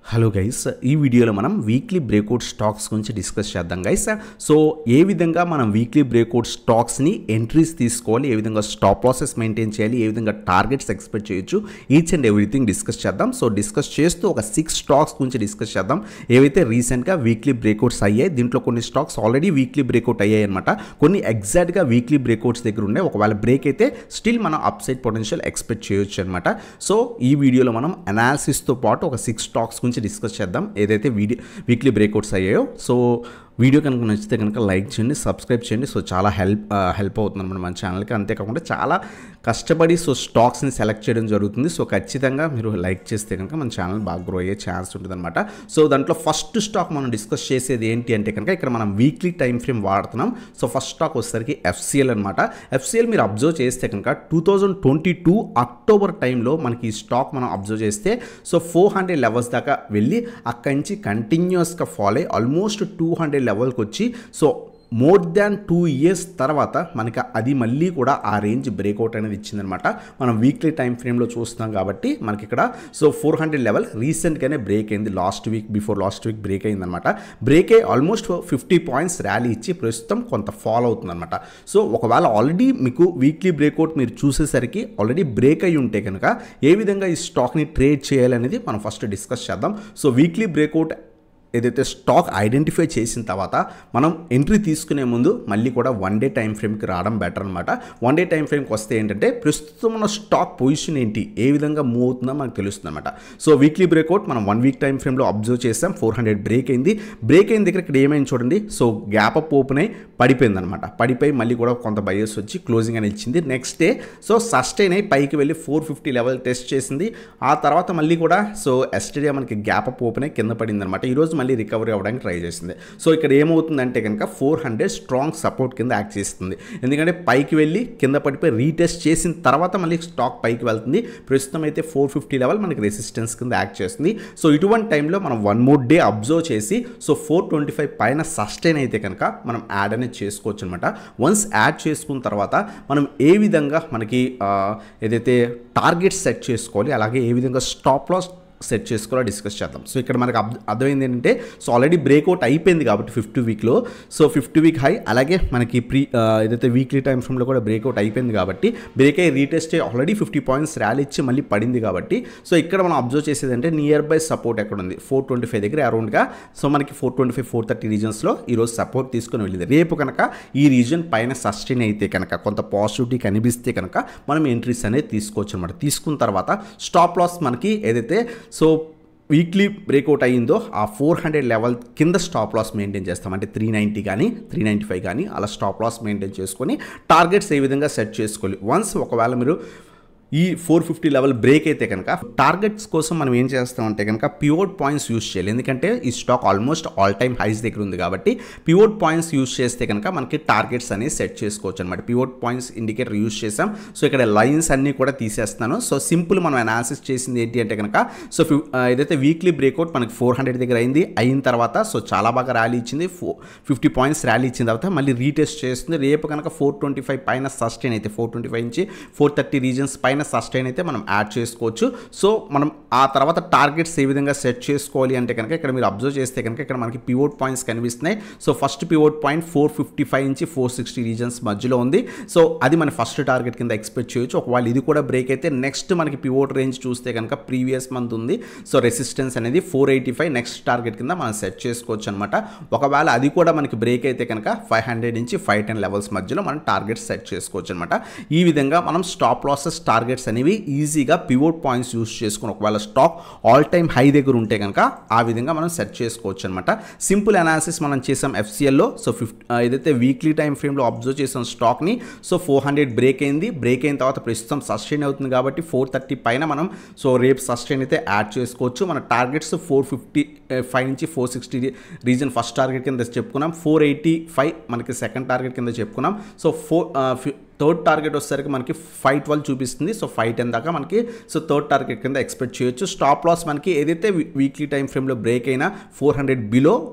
Hello guys ఈ వీడియోలో మనం వీక్లీ బ్రేక్అవుట్ స్టాక్స్ గురించి డిస్కస్ చేద్దాం గైస్ సో ఏ విధంగా మనం వీక్లీ బ్రేక్అవుట్ స్టాక్స్ని ఎంట్రీస్ తీసుకోవాలి ఏ విధంగా స్టాప్ లాసెస్ మెయింటైన్ చేయాలి ఏ విధంగా టార్గెట్స్ ఎక్స్పెక్ట్ చేయొచ్చు ఈచ్ అండ్ ఎవ్రీథింగ్ డిస్కస్ చేద్దాం సో డిస్కస్ చేస్తూ ఒక సిక్స్ స్టాక్స్ గురించి డిస్కస్ చేద్దాం ఏవైతే రీసెంట్గా వీక్లీ బ్రేక్అవుట్స్ అయ్యాయి దీంట్లో కొన్ని స్టాక్స్ ఆల్రెడీ వీక్లీ బ్రేక్అవుట్ అయ్యాయి అనమాట కొన్ని ఎగ్జాక్ట్గా వీక్లీ బ్రేక్అవుట్స్ దగ్గర ఉన్నాయి ఒకవేళ బ్రేక్ అయితే స్టిల్ మనం అప్సైడ్ పొటెన్షియల్ ఎక్స్పెక్ట్ చేయొచ్చు అనమాట సో ఈ వీడియోలో మనం అనాలిసిస్తో పాటు ఒక సిక్స్ స్టాక్స్ గురించి డిస్కస్ చేద్దాం ఏదైతే వీడియో వీక్లీ బ్రేక్అవుట్స్ అయ్యాయో సో వీడియో కనుక నచ్చితే కనుక లైక్ చేయండి సబ్స్క్రైబ్ చేయండి సో చాలా హెల్ప్ హెల్ప్ అవుతుంది అనమాట మన ఛానల్కి అంతేకాకుండా చాలా కష్టపడి సో స్టాక్స్ని సెలెక్ట్ చేయడం జరుగుతుంది సో ఖచ్చితంగా మీరు లైక్ చేస్తే కనుక మన ఛానల్ బాగా గ్రో అయ్యే ఛాన్స్ ఉంటుంది అనమాట సో దాంట్లో ఫస్ట్ స్టాక్ మనం డిస్కస్ చేసేది ఏంటి అంటే కనుక ఇక్కడ మనం వీక్లీ టైం ఫ్రేమ్ వాడుతున్నాం సో ఫస్ట్ స్టాక్ వచ్చేసరికి ఎఫ్సిఎల్ అనమాట ఎఫ్సిఎల్ మీరు అబ్జర్వ్ చేస్తే కనుక two thousand twenty two October టైంలో మనకి ఈ స్టాక్ మనం అబ్జర్వ్ చేస్తే సో ఫోర్ హండ్రెడ్ లెవెల్స్ దాకా వెళ్ళి అక్కడి నుంచి కంటిన్యూస్గా ఫాలో అయ్యి ఆల్మోస్ట్ టూ హండ్రెడ్ లెవెల్కి వచ్చి so more than two years తర్వాత మనకి అది మళ్ళీ కూడా ఆ రేంజ్ బ్రేక్అవుట్ అనేది ఇచ్చిందనమాట మనం వీక్లీ టైం ఫ్రేమ్లో చూస్తున్నాం కాబట్టి మనకి ఇక్కడ సో ఫోర్ హండ్రెడ్ లెవెల్ రీసెంట్గానే బ్రేక్ అయింది last week before last week break అయిందనమాట బ్రేక్ అయ్యి ఆల్మోస్ట్ ఫిఫ్టీ పాయింట్స్ ర్యాలీ ఇచ్చి ప్రస్తుతం కొంత ఫాలో అవుతుందన్నమాట సో ఒకవేళ ఆల్రెడీ మీకు వీక్లీ బ్రేక్అవుట్ మీరు చూసేసరికి ఆల్రెడీ బ్రేక్ అయి ఉంటే కనుక ఏ విధంగా ఈ స్టాక్ని ట్రేడ్ చేయాలనేది మనం ఫస్ట్ డిస్కస్ చేద్దాం సో వీక్లీ బ్రేక్అవుట్ ఏదైతే స్టాక్ ఐడెంటిఫై చేసిన తర్వాత మనం ఎంట్రీ తీసుకునే ముందు మళ్ళీ కూడా వన్ డే టైం ఫ్రేమ్కి రావడం బెటర్ అనమాట వన్ డే టైం ఫ్రేమ్కి వస్తే ఏంటంటే ప్రస్తుతం ఉన్న స్టాక్ పొజిషన్ ఏంటి ఏ విధంగా మూవ్ అవుతుందో మనకు తెలుస్తుంది అనమాట సో వీక్లీ బ్రేక్అవుట్ మనం వన్ వీక్ టైం ఫ్రేమ్లో అబ్జర్వ్ చేసాం ఫోర్ హండ్రెడ్ బ్రేక్ అయింది బ్రేక్ అయిన దగ్గర ఇక్కడ ఏమైంది చూడండి సో గ్యాప్ అప్ ఓపెన్ అయి పడిపోయింది అనమాట పడిపోయి మళ్ళీ కూడా కొంత బయస్ వచ్చి క్లోజింగ్ అని ఇచ్చింది నెక్స్ట్ డే సో సస్టైన్ అయి పైకి వెళ్ళి ఫోర్ ఫిఫ్టీ లెవెల్ టెస్ట్ చేసింది ఆ తర్వాత మళ్ళీ కూడా సో ఎస్టర్డే మనకి గ్యాప్ అప్ ఓపెన్ అయి కింద పడింది అనమాట ఈరోజు మళ్ళీ రికవరీ అవ్వడానికి ట్రై చేసింది సో ఇక్కడ ఏమవుతుందంటే కనుక ఫోర్ హండ్రెడ్ స్ట్రాంగ్ సపోర్ట్ కింద యాక్ట్ చేస్తుంది ఎందుకంటే పైకి వెళ్ళి కింద పడిపోయి రీటెస్ట్ చేసిన తర్వాత మళ్ళీ స్టాక్ పైకి వెళ్తుంది ప్రస్తుతం అయితే ఫోర్ ఫిఫ్టీ లెవెల్ మనకి రెసిస్టెన్స్ కింద యాక్ట్ చేస్తుంది సో ఇటువంటి టైంలో మనం వన్ మోర్ డే అబ్జర్వ్ చేసి సో ఫోర్ ట్వంటీ ఫైవ్ పైన సస్టైన్ అయితే కనుక మనం యాడ్ అనేది చేసుకోవచ్చు అనమాట వన్స్ యాడ్ చేసుకున్న తర్వాత మనం ఏ విధంగా మనకి ఆ, ఏదైతే టార్గెట్ సెట్ చేసుకోవాలి అలాగే ఏ విధంగా స్టాప్ లాస్ సెట్ చేసుకోవాలో డిస్కస్ చేద్దాం సో ఇక్కడ మనకు అర్థ- అర్థమైంది ఏంటంటే సో ఆల్రెడీ బ్రేక్అవుట్ అయిపోయింది కాబట్టి ఫిఫ్టీ వీక్లో సో ఫిఫ్టీ వీక్ హై అలాగే మనకి ప్రీ ఆ, ఏదైతే వీక్లీ టైం ఫ్రేమ్లో కూడా బ్రేక్అవుట్ అయిపోయింది కాబట్టి బ్రేక్ అయ్యి రీటెస్ట్ అయ్యి ఆల్రెడీ ఫిఫ్టీ పాయింట్స్ ర్యాలీ ఇచ్చి మళ్ళీ పడింది కాబట్టి సో ఇక్కడ మనం అబ్జర్వ్ చేసేది అంటే నియర్ బై సపోర్ట్ ఎక్కడ ఉంది ఫోర్ ట్వంటీ ఫైవ్ దగ్గర అరౌండ్గా సో మనకి four twenty five four thirty రీజన్స్లో ఈరోజు సపోర్ట్ తీసుకొని వెళ్ళింది రేపు కనుక ఈ రీజన్ పైన సస్టైన్ అయితే కనుక కొంత పాజిటివిటీ కనిపిస్తే కనుక మనం ఎంట్రీస్ అనేది తీసుకోవచ్చు అనమాట తీసుకున్న తర్వాత స్టాప్ లాస్ మనకి ఏదైతే సో వీక్లీ బ్రేక్అవుట్ అయ్యిందో ఆ ఫోర్ హండ్రెడ్ లెవెల్ కింద స్టాప్ లాస్ మెయింటైన్ చేస్తాం అంటే త్రీ నైంటీ కానీ త్రీ నైంటీ ఫైవ్ కానీ అలా స్టాప్ లాస్ మెయింటైన్ చేసుకొని టార్గెట్స్ ఏ విధంగా సెట్ చేసుకోవాలి వన్స్ ఒకవేళ మీరు ఈ ఫోర్ ఫిఫ్టీ లెవెల్ బ్రేక్ అయితే కనుక టార్గెట్స్ కోసం మనం ఏం చేస్తామంటే కనుక పివోట్ పాయింట్స్ యూస్ చేయాలి ఎందుకంటే ఈ stock almost all time highs దగ్గర ఉంది కాబట్టి పివోట్ పాయింట్స్ యూస్ చేస్తే కనుక మనకి టార్గెట్స్ అనేవి సెట్ చేసుకోవచ్చు అనమాట పివోట్ పాయింట్స్ ఇండికేటర్ యూస్ చేసాం సో ఇక్కడ లైన్స్ అన్నీ కూడా తీసేస్తున్నాను సో సింపుల్ మనం అనాలిసిస్ చేసింది ఏంటి అంటే కనుక సో ఫి- ఆ, ఏదైతే వీక్లీ బ్రేక్అవుట్ మనకి ఫోర్ హండ్రెడ్ దగ్గర అయింది అయిన తర్వాత సో చాలా బాగా ర్యాలీ ఇచ్చింది ఫో ఫిఫ్టీ పాయింట్స్ ర్యాలీ ఇచ్చిన తర్వాత మళ్ళీ రీటెస్ట్ చేస్తుంది రేపు కనుక ఫోర్ ట్వంటీ ఫైవ్ పైన సస్టైన్ అయితే ఫోర్ ట్వంటీ ఫైవ్ నుంచి ఫోర్ థర్టీ రీజన్స్ పైన సస్టైన్ అయితే మనం యాడ్ చేసుకోవచ్చు సో మనం ఆ తర్వాత టార్గెట్స్ ఏ విధంగా సెట్ చేసుకోవాలి అంటే కనుక ఇక్కడ మీరు అబ్జర్వ్ చేస్తే కనుక ఇక్కడ మనకి పివోట్ పాయింట్స్ కనిపిస్తున్నాయి so first pivot point four fifty five నుంచి ఫోర్ సిక్స్టీ రీజన్స్ మధ్యలో ఉంది సో అది మన ఫస్ట్ టార్గెట్ కింద ఎక్స్పెక్ట్ చేయొచ్చు ఒకవేళ ఇది కూడా బ్రేక్ అయితే నెక్స్ట్ మనకి పివోట్ రేంజ్ చూస్తే కనుక ప్రీవియస్ మంత్ ఉంది సో రెసిస్టెన్స్ అనేది four eighty five next target కింద మనం సెట్ చేసుకోవచ్చు అనమాట ఒకవేళ అది కూడా మనకి బ్రేక్ అయితే కనుక ఫైవ్ హండ్రెడ్ నుంచి ఫైవ్ టెన్ లెవెల్స్ మధ్యలో మనం టార్గెట్ సెట్ చేసుకోవచ్చు అనమాట ఈ విధంగా మనం స్టాప్ లాసెస్ టార్గెట్స్ అనేవి ఈజీగా పివోట్ పాయింట్స్ యూస్ చేసుకుని ఒకవేళ స్టాక్ ఆల్ టైమ్ హై దగ్గర ఉంటే కనుక ఆ విధంగా మనం సెట్ చేసుకోవచ్చు అనమాట సింపుల్ అనాలిసిస్ మనం చేసాం ఎఫ్సిఎల్లో సో ఫిఫ్టీ ఏదైతే వీక్లీ టైం ఫ్రేమ్లో అబ్జర్వ్ చేసాం స్టాక్ని సో ఫోర్ హండ్రెడ్ బ్రేక్ అయింది బ్రేక్ అయిన తర్వాత ప్రస్తుతం సస్టైన్ అవుతుంది కాబట్టి ఫోర్ థర్టీ పైన మనం సో రేపు సస్టైన్ అయితే యాడ్ చేసుకోవచ్చు మన టార్గెట్స్ ఫోర్ ఫిఫ్టీ ఫైవ్ నుంచి four sixty region first target కింద చెప్పుకున్నాం ఫోర్ ఎయిటీ ఫైవ్ మనకి సెకండ్ టార్గెట్ కింద చెప్పుకున్నాం సో ఫోర్ థర్డ్ టార్గెట్ వచ్చేసరికి మనకి ఫైవ్ ట్వెల్వ్ చూపిస్తుంది సో ఫైవ్ టెన్ దాకా మనకి సో థర్డ్ టార్గెట్ కింద ఎక్స్పెక్ట్ చేయొచ్చు స్టాప్ లాస్ మనకి ఏదైతే వీక్లీ టైం ఫ్రేమ్లో బ్రేక్ అయినా ఫోర్ హండ్రెడ్ బిలో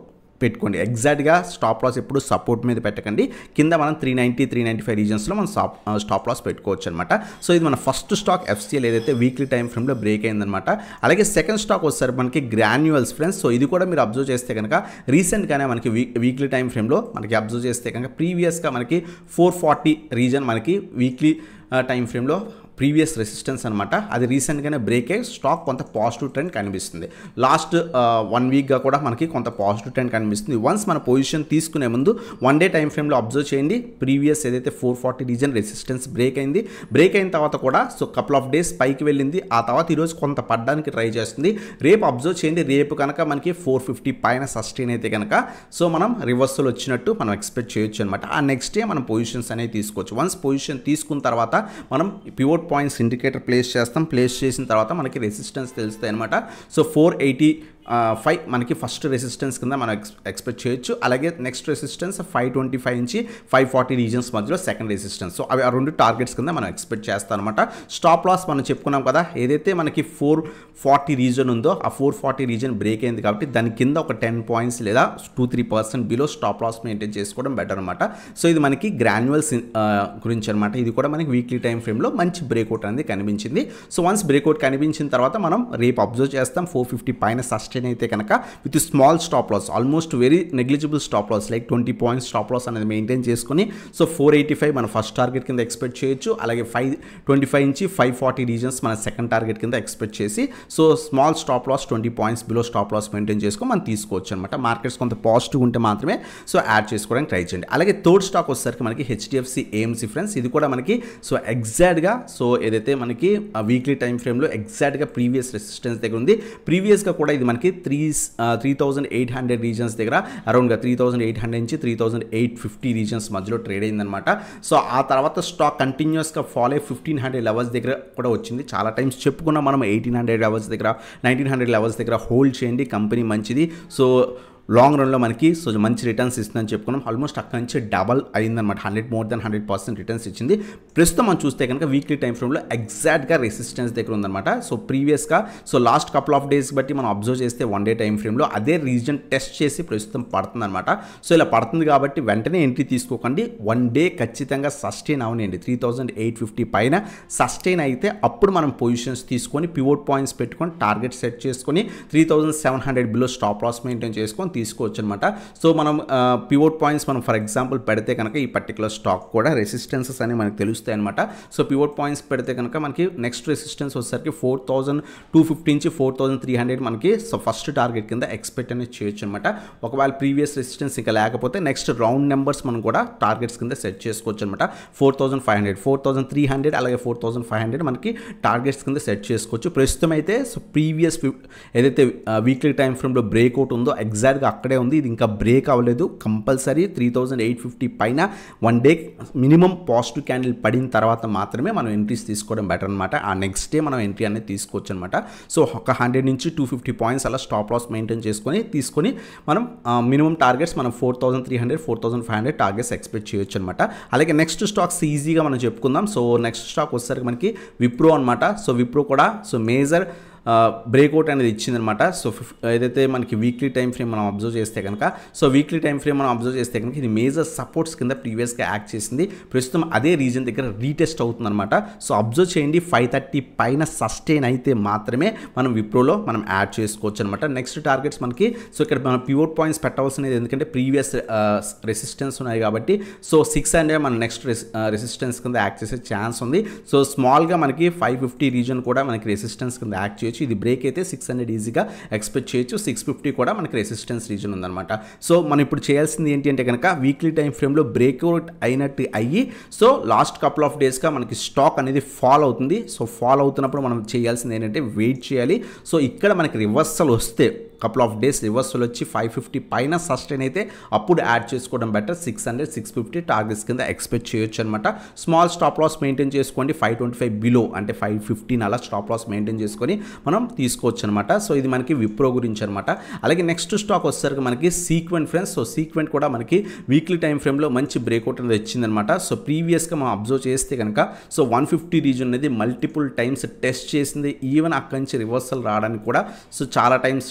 పెట్టుకోండి ఎగ్జాక్ట్గా స్టాప్ లాస్ ఎప్పుడు సపోర్ట్ మీద పెట్టకండి కింద మనం three ninety three ninety five రీజన్స్లో మనం స్టాప్ స్టాప్ లాస్ పెట్టుకోవచ్చు అనమాట సో ఇది మన ఫస్ట్ స్టాక్ ఎఫ్సిఎల్ ఏదైతే వీక్లీ టైం ఫ్రేమ్లో బ్రేక్ అయిందనమాట అలాగే సెకండ్ స్టాక్ వచ్చేసరికి మనకి గ్రాన్యువల్స్ ఫ్రెండ్స్ సో ఇది కూడా మీరు అబ్జర్వ్ చేస్తే కనుక రీసెంట్గానే మనకి వీక్ వీక్లీ టైం ఫ్రేమ్లో మనకి అబ్జర్వ్ చేస్తే కనుక ప్రీవియస్గా మనకి ఫోర్ ఫార్టీ రీజన్ మనకి వీక్లీ టైం ఫ్రేమ్లో ప్రీవియస్ రెసిస్టెన్స్ అనమాట అది రీసెంట్గానే బ్రేక్ అయ్యి స్టాక్ కొంత పాజిటివ్ ట్రెండ్ కనిపిస్తుంది లాస్ట్ వన్ వీక్గా కూడా మనకి కొంత పాజిటివ్ ట్రెండ్ కనిపిస్తుంది వన్స్ మన పొజిషన్ తీసుకునే ముందు వన్ డే టైం ఫ్రేమ్లో అబ్జర్వ్ చేయండి ప్రీవియస్ ఏదైతే four forty region resistance break అయింది బ్రేక్ అయిన తర్వాత కూడా సో కపుల్ ఆఫ్ డేస్ పైకి వెళ్ళింది ఆ తర్వాత ఈరోజు కొంత పడ్డానికి ట్రై చేస్తుంది రేపు అబ్జర్వ్ చేయండి రేపు కనుక మనకి ఫోర్ ఫిఫ్టీ పైన సస్టైన్ అయితే కనుక సో మనం రివర్సల్ వచ్చినట్టు మనం ఎక్స్పెక్ట్ చేయొచ్చు అనమాట ఆ నెక్స్ట్ డే మనం పొజిషన్స్ అనేవి తీసుకోవచ్చు వన్స్ పొజిషన్ తీసుకున్న తర్వాత మనం పివోట్ పాయింట్స్ ఇండికేటర్ ప్లేస్ చేస్తాం ప్లేస్ చేసిన తర్వాత మనకి రెసిస్టెన్స్ తెలుస్తాయి అనమాట సో ఫోర్ ఎయిటీ ఫైవ్ మనకి ఫస్ట్ రెసిస్టెన్స్ కింద మనం ఎక్స్ ఎక్స్పెక్ట్ చేయొచ్చు అలాగే next resistance five twenty five నుంచి ఫైవ్ ఫార్టీ రీజన్స్ మధ్యలో సెకండ్ రెసిస్టెన్స్ సో అవి ఆ రెండు టార్గెట్స్ కింద మనం ఎక్స్పెక్ట్ చేస్తాం అనమాట స్టాప్ లాస్ మనం చెప్పుకున్నాం కదా ఏదైతే మనకి ఫోర్ ఫార్టీ రీజన్ ఉందో ఆ ఫోర్ ఫార్టీ రీజన్ బ్రేక్ అయింది కాబట్టి దాని కింద ఒక టెన్ పాయింట్స్ లేదా two three percent below stop loss maintain చేసుకోవడం బెటర్ అనమాట సో ఇది మనకి గ్రాన్యువల్స్ గురించి అనమాట ఇది కూడా మనకి వీక్లీ టైం ఫ్రేమ్లో మంచి బ్రేక్అవుట్ అనేది కనిపించింది సో వన్స్ బ్రేక్అవుట్ కనిపించిన తర్వాత మనం రేపు అబ్జర్వ్ చేస్తాం ఫోర్ ఫిఫ్టీ పైన సస్టైన్ అయితే కనుక with small stop loss almost very negligible stop loss like twenty points stop loss అనేది మెయింటైన్ చేసుకుని సో ఫోర్ ఎయిటీ ఫైవ్ మన ఫస్ట్ టార్గెట్ కింద ఎక్స్పెక్ట్ చేయొచ్చు అలాగే ఫైవ్ ట్వంటీ ఫైవ్ నుంచి ఫైవ్ ఫార్టీ రీజన్స్ మన సెకండ్ టార్గెట్ కింద ఎక్స్పెక్ట్ చేసి so small stop loss twenty points below stop loss maintain చేసుకొని మనం తీసుకోవచ్చు అనమాట మార్కెట్స్ కొంత పాజిటివ్ ఉంటే మాత్రమే సో యాడ్ చేసుకోవడానికి ట్రై చేయండి అలాగే థర్డ్ స్టాక్ వచ్చేసరికి మనకి హెచ్డిఎఫ్సి ఏఎంసీ ఫ్రెండ్స్ ఇది కూడా మనకి సో ఎగ్జాక్ట్గా సో ఏదైతే మనకి వీక్లీ టైం ఫ్రేమ్లో ఎగ్జాక్ట్గా ప్రీవియస్ రెసిస్టెన్స్ దగ్గర ఉంది ప్రీవియస్గా కూడా ఇది మనకి three three thousand eight hundred regions దగ్గర అరౌండ్గా త్రీ థౌజండ్ ఎయిట్ హండ్రెడ్ నుంచి three thousand eight fifty regions మధ్యలో ట్రేడ్ అయిందనమాట సో ఆ తర్వాత స్టాక్ కంటిన్యూస్గా ఫాలో అయ్యి ఫిఫ్టీన్ హండ్రెడ్ లెవెల్స్ దగ్గర కూడా వచ్చింది చాలా టైమ్స్ చెప్పుకున్నాం మనం ఎయిటీన్ హండ్రెడ్ లెవెల్స్ దగ్గర నైన్టీన్ హండ్రెడ్ లెవెల్స్ దగ్గర హోల్డ్ చేయండి కంపెనీ మంచిది సో లాంగ్ రన్లో మనకి సో మంచి రిటర్న్స్ ఇస్తుందని చెప్పుకున్నాం ఆల్మోస్ట్ అక్కడ నుంచి డబల్ అయిందన్నమాట hundred more than hundred percent returns ఇచ్చింది ప్రస్తుతం మనం చూస్తే కనుక వీక్లీ టైం ఫ్రేమ్లో ఎగ్జాక్ట్గా రెసిస్టెన్స్ దగ్గర ఉందన్నమాట సో ప్రీవియస్గా so last couple of days బట్టి మనం అబ్జర్వ్ చేస్తే వన్ డే టైం ఫ్రేమ్లో అదే రీజన్ టెస్ట్ చేసి ప్రస్తుతం పడుతుందన్నమాట సో ఇలా పడుతుంది కాబట్టి వెంటనే ఎంట్రీ తీసుకోకండి వన్ డే ఖచ్చితంగా సస్టైన్ అవనండి త్రీ థౌజండ్ ఎయిట్ ఫిఫ్టీ పైన సస్టైన్ అయితే అప్పుడు మనం పొజిషన్స్ తీసుకొని పివోట్ పాయింట్స్ పెట్టుకొని టార్గెట్ సెట్ చేసుకొని three thousand seven hundred below stop loss maintain చేసుకొని తీసుకోవచ్చు అనమాట సో మనం పివోట్ పాయింట్స్ మనం ఫర్ ఎగ్జాంపుల్ పెడితే కనుక ఈ పర్టికులర్ స్టాక్ కూడా రెసిస్టెన్సెస్ అని మనకు తెలుస్తాయి అనమాట సో పివోట్ పాయింట్స్ పెడితే కనుక మనకి నెక్స్ట్ రెసిస్టెన్స్ వచ్చేసరికి ఫోర్ థౌసండ్ టూ ఫిఫ్టీ నుంచి ఫోర్ థౌసండ్ త్రీ హండ్రెడ్ మనకి సో ఫస్ట్ టార్గెట్ కింద ఎక్స్పెక్ట్ అనేది చేయొచ్చు అనమాట ఒకవేళ ప్రీవియస్ రెసిస్టెన్స్ ఇంకా లేకపోతే నెక్స్ట్ రౌండ్ నెంబర్స్ మనం కూడా టార్గెట్స్ కింద సెట్ చేసుకోవచ్చు అనమాట four thousand five hundred four thousand three hundred అలాగే ఫోర్ థౌసండ్ ఫైవ్ హండ్రెడ్ మనకి టార్గెట్స్ కింద సెట్ చేసుకోవచ్చు ప్రస్తుతం అయితే సో ప్రీవియస్ ఏదైతే వీక్లీ టైం ఫ్రేమ్లో బ్రేక్అవుట్ ఉందో ఎగ్జాక్ట్గా అక్కడే ఉంది ఇది ఇంకా బ్రేక్ అవ్వలేదు compulsory three thousand eight fifty పైన one day minimum positive candle పడిన తర్వాత మాత్రమే మనం ఎంట్రీస్ తీసుకోవడం బెటర్ అనమాట ఆ నెక్స్ట్ డే మనం ఎంట్రీ అనేది తీసుకోవచ్చు అనమాట సో ఒక హండ్రెడ్ నుంచి టూ ఫిఫ్టీ పాయింట్స్ అలా స్టాప్ లాస్ మెయింటైన్ చేసుకొని తీసుకొని మనం మినిమం టార్గెట్స్ మనం four thousand three hundred four thousand five hundred targets expect చేయొచ్చు అనమాట అలాగే నెక్స్ట్ స్టాక్స్ ఈజీగా మనం చెప్పుకుందాం సో నెక్స్ట్ స్టాక్ వచ్చేసరికి మనకి విప్రో అనమాట సో విప్రో కూడా సో మేజర్ బ్రేక్అవుట్ అనేది ఇచ్చిందనమాట సో ఏదైతే మనకి వీక్లీ టైం ఫ్రేమ్ మనం అబ్జర్వ్ చేస్తే కనుక సో వీక్లీ టైం ఫ్రేమ్ మనం అబ్జర్వ్ చేస్తే కనుక ఇది మేజర్ సపోర్ట్స్ కింద ప్రీవియస్గా యాక్ట్ చేసింది ప్రస్తుతం అదే రీజన్ దగ్గర రీటెస్ట్ అవుతుందన్నమాట సో అబ్జర్వ్ చేయండి ఫైవ్ థర్టీ పైన సస్టైన్ అయితే మాత్రమే మనం విప్రోలో మనం యాడ్ చేసుకోవచ్చు అనమాట నెక్స్ట్ టార్గెట్స్ మనకి సో ఇక్కడ మనం పివోట్ పాయింట్స్ పెట్టవలసినది ఎందుకంటే ప్రీవియస్ రెసిస్టెన్స్ ఉన్నాయి కాబట్టి సో సిక్స్ హండ్రెడ్ మన నెక్స్ట్ రెసిస్టెన్స్ కింద యాక్ట్ చేసే ఛాన్స్ ఉంది సో స్మాల్గా మనకి ఫైవ్ ఫిఫ్టీ రీజన్ కూడా మనకి రెసిస్టెన్స్ కింద యాక్ట్ చేయొచ్చు ఇది బ్రేక్ అయితే సిక్స్ హండ్రెడ్ ఈజీగా ఎక్స్పెక్ట్ చేయొచ్చు సిక్స్ ఫిఫ్టీ కూడా మనకి రెసిస్టెన్స్ రీజన్ ఉందన్నమాట సో మనం ఇప్పుడు చేయాల్సింది ఏంటి అంటే కనుక వీక్లీ టైం ఫ్రేమ్లో బ్రేక్అవుట్ అయినట్టు అయ్యి సో లాస్ట్ కపుల్ ఆఫ్ డేస్గా మనకి స్టాక్ అనేది ఫాల్ అవుతుంది సో ఫాల్ అవుతున్నప్పుడు మనం చేయాల్సింది ఏంటంటే వెయిట్ చేయాలి సో ఇక్కడ మనకి రివర్సల్ వస్తే కపుల్ ఆఫ్ డేస్ రివర్సల్ వచ్చి ఫైవ్ ఫిఫ్టీ పైన సస్టైన్ అయితే అప్పుడు యాడ్ చేసుకోవడం better six hundred six fifty targets కింద ఎక్స్పెక్ట్ చేయొచ్చు అనమాట స్మాల్ స్టాప్ లాస్ మెయింటైన్ చేసుకోండి ఫైవ్ ట్వంటీ ఫైవ్ బిలో అంటే ఫైవ్ ఫిఫ్టీన్ అలా స్టాప్ లాస్ మెయింటైన్ చేసుకొని మనం తీసుకోవచ్చు అనమాట సో ఇది మనకి విప్రో గురించి అనమాట అలాగే నెక్స్ట్ స్టాక్ వచ్చేసరికి మనకి సీక్వెంట్ ఫ్రెండ్స్ సో సీక్వెంట్ కూడా మనకి వీక్లీ టైం ఫ్రేమ్లో మంచి బ్రేక్అవుట్ అనేది వచ్చిందనమాట సో ప్రీవియస్గా మనం అబ్జర్వ్ చేస్తే కనుక సో వన్ ఫిఫ్టీ రీజన్ అనేది మల్టిపుల్ టైమ్స్ టెస్ట్ చేసింది ఈవెన్ అక్కడి నుంచి రివర్సల్ రావడానికి కూడా సో చాలా టైమ్స్ టెస్ట్ చేసింది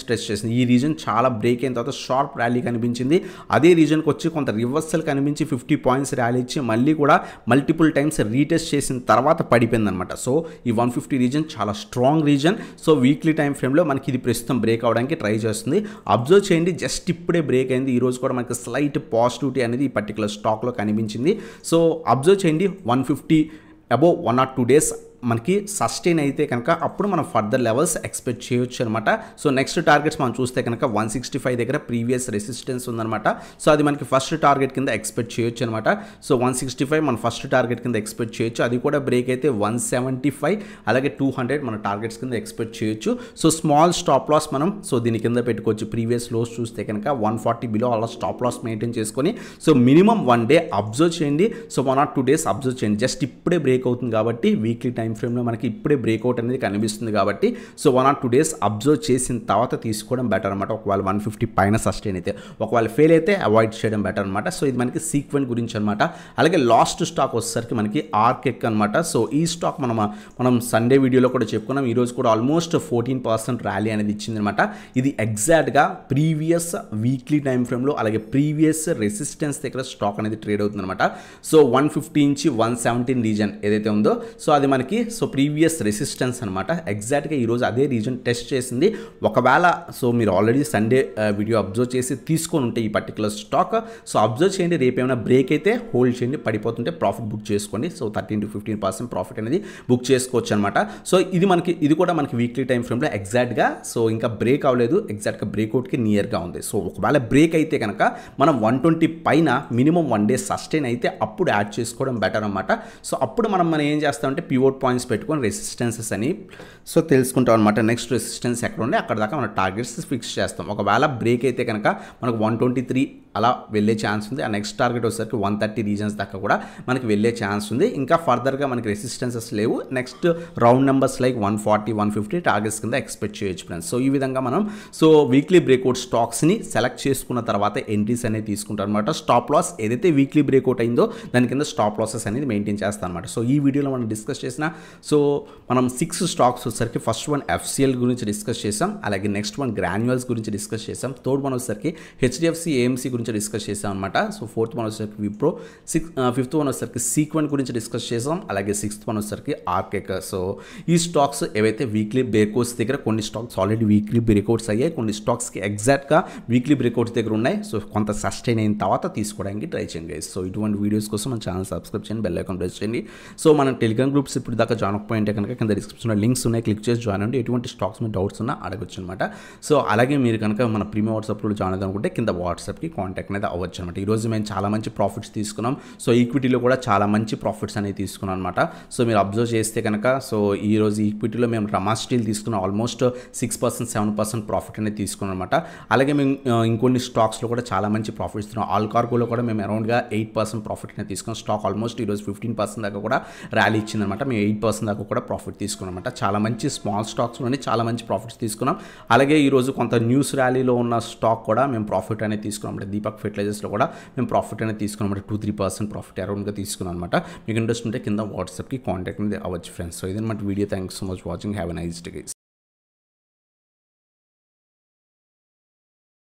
చేసింది ఈ రీజన్ చాలా బ్రేక్ అయిన తర్వాత షార్ప్ ర్యాలీ కనిపించింది అదే రీజన్కి వచ్చి కొంత రివర్సల్ కనిపించి ఫిఫ్టీ పాయింట్స్ ర్యాలీ ఇచ్చి మళ్ళీ కూడా మల్టిపుల్ టైమ్స్ రీటెస్ట్ చేసిన తర్వాత పడిపోయింది అనమాట సో ఈ వన్ ఫిఫ్టీ రీజన్ చాలా strong region so weekly time ఫ్రేమ్లో మనకి ఇది ప్రస్తుతం బ్రేక్ అవడానికి ట్రై చేస్తుంది అబ్జర్వ్ చేయండి జస్ట్ ఇప్పుడే బ్రేక్ అయింది ఈ రోజు కూడా మనకి స్లైట్ పాజిటివిటీ అనేది ఈ పర్టికులర్ స్టాక్లో కనిపించింది సో అబ్జర్వ్ చేయండి one fifty above one or two days మనకి సస్టైన్ అయితే కనుక అప్పుడు మనం ఫర్దర్ లెవెల్స్ ఎక్స్పెక్ట్ చేయొచ్చు అనమాట సో నెక్స్ట్ టార్గెట్స్ మనం చూస్తే కనుక వన్ సిక్స్టీ ఫైవ్ దగ్గర ప్రీవియస్ రెసిస్టెన్స్ ఉందన్నమాట సో అది మనకి ఫస్ట్ టార్గెట్ కింద ఎక్స్పెక్ట్ చేయొచ్చు అనమాట సో వన్ సిక్స్టీ ఫైవ్ మన ఫస్ట్ టార్గెట్ కింద ఎక్స్పెక్ట్ చేయొచ్చు అది కూడా బ్రేక్ అయితే వన్ సెవెంటీ ఫైవ్ అలాగే టూ హండ్రెడ్ మన టార్గెట్స్ కింద ఎక్స్పెక్ట్ చేయొచ్చు సో స్మాల్ స్టాప్ లాస్ మనం సో దీని కింద పెట్టుకోవచ్చు ప్రీవియస్ లోస్ చూస్తే కనుక వన్ ఫార్టీ బిలో అలా స్టాప్ లాస్ మెయింటైన్ చేసుకొని so minimum one day observe చేయండి so one or two days observe చేయండి జస్ట్ ఇప్పుడే బ్రేక్ అవుతుంది కాబట్టి వీక్లీ టైం ఫ్రేమ్లో మనకి ఇప్పుడే బ్రేక్అవుట్ అనేది కనిపిస్తుంది కాబట్టి so one or two days observe చేసిన తర్వాత తీసుకోవడం బెటర్ అనమాట ఒకవేళ వన్ ఫిఫ్టీ పైన సస్టైన్ అయితే ఒకవేళ ఫెయిల్ అయితే అవాయిడ్ చేయడం బెటర్ అనమాట సో ఇది మనకి సీక్వెంట్ గురించి అనమాట అలాగే లాస్ట్ స్టాక్ వచ్చేసరికి మనకి ఆర్కెక్ అనమాట సో ఈ స్టాక్ మనం మనం సండే వీడియోలో కూడా చెప్పుకున్నాం ఈరోజు కూడా ఆల్మోస్ట్ ఫోర్టీన్ పర్సెంట్ ర్యాలీ అనేది ఇచ్చింది అనమాట ఇది ఎగ్జాక్ట్గా ప్రీవియస్ వీక్లీ టైం ఫ్రేమ్లో అలాగే ప్రీవియస్ రెసిస్టెన్స్ దగ్గర స్టాక్ అనేది ట్రేడ్ అవుతుంది అనమాట సో వన్ ఫిఫ్టీ నుంచి వన్ సెవెంటీన్ రీజన్ ఏదైతే ఉందో సో అది మనకి సో ప్రీవియస్ రెసిస్టెన్స్ అనమాట ఎగ్జాక్ట్గా ఈరోజు అదే రీజన్ టెస్ట్ చేసింది ఒకవేళ సో మీరు ఆల్రెడీ సండే వీడియో అబ్జర్వ్ చేసి తీసుకొని ఉంటే ఈ పర్టికులర్ స్టాక్ సో అబ్జర్వ్ చేయండి రేపు ఏమైనా బ్రేక్ అయితే హోల్డ్ చేయండి పడిపోతుంటే ప్రాఫిట్ బుక్ చేసుకోండి so thirteen to fifteen percent profit అనేది బుక్ చేసుకోవచ్చు అనమాట సో ఇది మనకి ఇది కూడా మనకి వీక్లీ టైం ఫ్రేమ్లో ఎగ్జాక్ట్గా సో ఇంకా బ్రేక్ అవ్వలేదు ఎగ్జాక్ట్గా బ్రేక్అవుట్కి నియర్గా ఉంది సో ఒకవేళ బ్రేక్ అయితే కనుక మనం వన్ ట్వంటీ పైన మినిమం వన్ డే సస్టైన్ అయితే అప్పుడు యాడ్ చేసుకోవడం బెటర్ అనమాట సో అప్పుడు మనం మనం ఏం చేస్తామంటే పివోట్ పాయింట్స్ పెట్టుకొని రెసిస్టెన్సెస్ అని సో తెలుసుకుంటాం అనమాట నెక్స్ట్ రెసిస్టెన్స్ ఎక్కడ ఉండే అక్కడ దాకా మన టార్గెట్స్ ఫిక్స్ చేస్తాం ఒకవేళ బ్రేక్ అయితే కనుక మనకు వన్ ట్వంటీ త్రీ అలా వెళ్ళే ఛాన్స్ ఉంది ఆ నెక్స్ట్ టార్గెట్ వచ్చేసరికి వన్ థర్టీ రీజన్స్ దాకా కూడా మనకి వెళ్ళే ఛాన్స్ ఉంది ఇంకా ఫర్దర్గా మనకి రెసిస్టెన్సెస్ లేవు next round numbers like one forty one fifty targets కింద ఎక్స్పెక్ట్ చేయొచ్చు ఫ్రెండ్స్ సో ఈ విధంగా మనం సో వీక్లీ బ్రేక్అవుట్ స్టాక్స్ని సెలెక్ట్ చేసుకున్న తర్వాత ఎంట్రీస్ అనేది తీసుకుంటాం అనమాట స్టాప్ లాస్ ఏదైతే వీక్లీ బ్రేక్అవుట్ అయిందో దాని కింద స్టాప్ లాసెస్ అనేది మెయింటైన్ చేస్తాం అనమాట సో ఈ వీడియోలో మనం డిస్కస్ చేసిన సో మనం సిక్స్ స్టాక్స్ వచ్చేసరికి ఫస్ట్ వన్ ఎఫ్సిఎల్ గురించి డిస్కస్ చేసాం అలాగే నెక్స్ట్ వన్ గ్రాన్యువల్స్ గురించి డిస్కస్ చేసాం థర్డ్ వన్ వచ్చేసరికి హెచ్డిఎఫ్సి ఏఎంసీ గురించి డిస్కస్ చేసాం అనమాట సో ఫోర్త్ వన్ వచ్చేసరికి విప్రో సిక్స్ ఫిఫ్త్ వన్ వచ్చేసరికి సీక్వెంట్ గురించి డిస్కస్ చేసాం అలాగే సిక్స్త్ వన్ వచ్చేసరికి ఆర్కేక్ సో ఈ స్టాక్స్ ఏవైతే వీక్లీ బ్రేక్అవుట్స్ దగ్గర కొన్ని స్టాక్స్ ఆల్రెడీ వీక్లీ బ్రేక్అవుట్స్ అయ్యాయి కొన్ని స్టాక్స్కి ఎగ్జాక్ట్గా వీక్లీ బ్రేక్అవుట్స్ దగ్గర ఉన్నాయి సో కొంత సస్టైన్ అయిన తర్వాత తీసుకోవడానికి ట్రై చేయండి guys. సో ఇటువంటి వీడియోస్ కోసం మన ఛానల్ సబ్స్క్రైబ్ చేయండి బెల్ ఐకాన్ ప్రెస్ చేయండి సో మన టెలిగ్రామ్ గ్రూప్స్ ఇప్పుడు దాకా జాయిన్ అవ్వకపోయింటే కనుక కింద డిస్క్రిప్షన్లో లింక్స్ ఉన్నాయి క్లిక్ చేసి జాయిన్ అవ్వండి ఎటువంటి స్టాక్స్ మీద డౌట్స్ ఉన్నా అడగొచ్చు అనమాట సో అలాగే మీరు కనుక మన ప్రీమియం వాట్సాప్లో జాయిన్ అవుదాం అనుకుంటే కింద వాట్సాప్కి కాంటాక్ట్ అనేది అవ్వచ్చు అనమాట ఈరోజు మేము చాలా మంచి ప్రాఫిట్స్ తీసుకున్నాం సో ఈక్విటీలో కూడా చాలా మంచి ప్రాఫిట్స్ అనేవి తీసుకున్నాం అనమాట సో మీరు అబ్జర్వ్ చేస్తే కనుక సో ఈ రోజు ఈక్విటీలో మేము రమా స్టీల్ తీసుకున్నాం almost six percent seven percent profit అనేది తీసుకున్నాం అనమాట అలాగే మేము ఆ, ఇంకొన్ని స్టాక్స్లో కూడా చాలా మంచి ప్రాఫిట్స్ ఇస్తున్నాం ఆల్ కార్గోలో కూడా మేము అరౌండ్గా ఎయిట్ పర్సెంట్ ప్రాఫిట్ అనేది తీసుకున్నాం స్టాక్ ఆల్మోస్ట్ ఈరోజు ఫిఫ్టీన్ పర్సెంట్ దాకా కూడా ర్యాలీ ఇచ్చిందనమాట మేము ఎయిట్ పర్సెంట్ దాకా కూడా ప్రాఫిట్ తీసుకున్నాం అనమాట చాలా మంచి స్మాల్ స్టాక్స్లోనే చాలా మంచి ప్రాఫిట్స్ తీసుకున్నాం అలాగే ఈరోజు కొంత న్యూస్ ర్యాలీలో ఉన్న స్టాక్ కూడా మేము ప్రాఫిట్ అనేది తీసుకున్నాం అంటే దీపక్ ఫెర్టిలైజర్స్లో కూడా మేము ప్రాఫిట్ అనేది తీసుకున్నాం అంటే టూ త్రీ పర్సెంట్ ప్రాఫిట్ అరౌండ్గా తీసుకున్నాం అనమాట మీకు ఇంట్రెస్ట్ ఉంటే కింద వాట్సాప్కి కాంటాక్ట్ అనేది అవ్వచ్చు ఫ్రెండ్స్ సో ఇదన్నమాట video thanks so much watching have a nice day